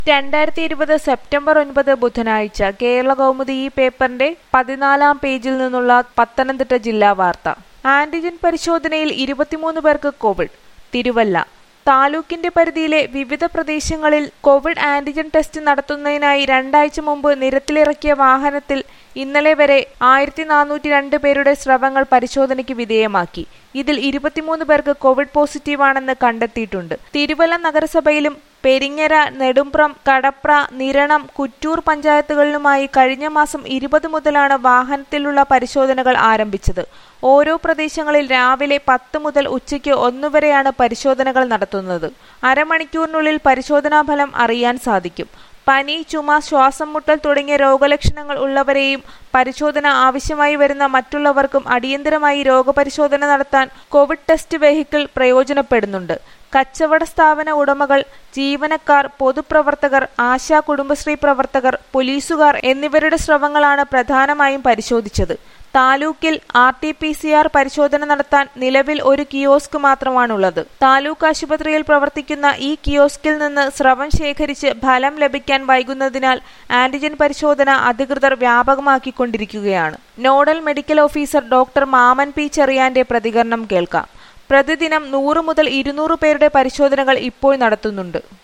രണ്ടായിരത്തി ഇരുപത് സെപ്റ്റംബർ ഒൻപത് ബുധനാഴ്ച കേരള കൗമുദി ഈ പേപ്പറിന്റെ പതിനാലാം പേജിൽ നിന്നുള്ള പത്തനംതിട്ട ജില്ലാ വാർത്ത ആന്റിജൻ പരിശോധനയിൽ ഇരുപത്തിമൂന്ന് പേർക്ക് കോവിഡ് തിരുവല്ല താലൂക്കിന്റെ പരിധിയിലെ വിവിധ പ്രദേശങ്ങളിൽ കോവിഡ് ആന്റിജൻ ടെസ്റ്റ് നടത്തുന്നതിനായി രണ്ടാഴ്ച മുമ്പ് നിരത്തിലിറക്കിയ വാഹനത്തിൽ ഇന്നലെ വരെ ആയിരത്തി നാനൂറ്റി രണ്ട് പേരുടെ സ്രവങ്ങൾ പരിശോധനയ്ക്ക് വിധേയമാക്കി ഇതിൽ ഇരുപത്തിമൂന്ന് പേർക്ക് കോവിഡ് പോസിറ്റീവാണെന്ന് കണ്ടെത്തിയിട്ടുണ്ട് തിരുവല്ല നഗരസഭയിലും പെരിങ്ങര നെടുമ്പ്രം കടപ്ര നിരണം കുറ്റൂർ പഞ്ചായത്തുകളിലുമായി കഴിഞ്ഞ മാസം ഇരുപത് മുതലാണ് വാഹനത്തിലുള്ള പരിശോധനകൾ ആരംഭിച്ചത് ഓരോ പ്രദേശങ്ങളിൽ രാവിലെ പത്ത് മുതൽ ഉച്ചയ്ക്ക് ഒന്നുവരെയാണ് പരിശോധനകൾ നടത്തുന്നത് അരമണിക്കൂറിനുള്ളിൽ പരിശോധനാ ഫലം അറിയാൻ സാധിക്കും പനി ചുമ ശ്വാസം മുട്ടൽ തുടങ്ങിയ രോഗലക്ഷണങ്ങൾ ഉള്ളവരെയും പരിശോധന ആവശ്യമായി വരുന്ന മറ്റുള്ളവർക്കും അടിയന്തരമായി രോഗപരിശോധന നടത്താൻ കോവിഡ് ടെസ്റ്റ് വെഹിക്കിൾ പ്രയോജനപ്പെടുന്നുണ്ട് കച്ചവട സ്ഥാപന ഉടമകൾ ജീവനക്കാർ പൊതുപ്രവർത്തകർ ആശാ കുടുംബശ്രീ പ്രവർത്തകർ പോലീസുകാർ എന്നിവരുടെ സ്രവങ്ങളാണ് പ്രധാനമായും പരിശോധിച്ചത് താലൂക്കിൽ R T P C R പരിശോധന നടത്താൻ നിലവിൽ ഒരു കിയോസ്ക് മാത്രമാണുള്ളത് താലൂക്ക് ആശുപത്രിയിൽ പ്രവർത്തിക്കുന്ന ഈ കിയോസ്കിൽ നിന്ന് സ്രവം ശേഖരിച്ച് ഫലം ലഭിക്കാൻ വൈകുന്നതിനാൽ ആന്റിജൻ പരിശോധന അധികൃതർ വ്യാപകമാക്കിക്കൊണ്ടിരിക്കുകയാണ് nodal medical officer doctor Mammen P ചെറിയാന്റെ പ്രതികരണം കേൾക്കാം പ്രതിദിനം നൂറ് മുതൽ ഇരുന്നൂറ് പേരുടെ പരിശോധനകൾ ഇപ്പോൾ നടത്തുന്നുണ്ട്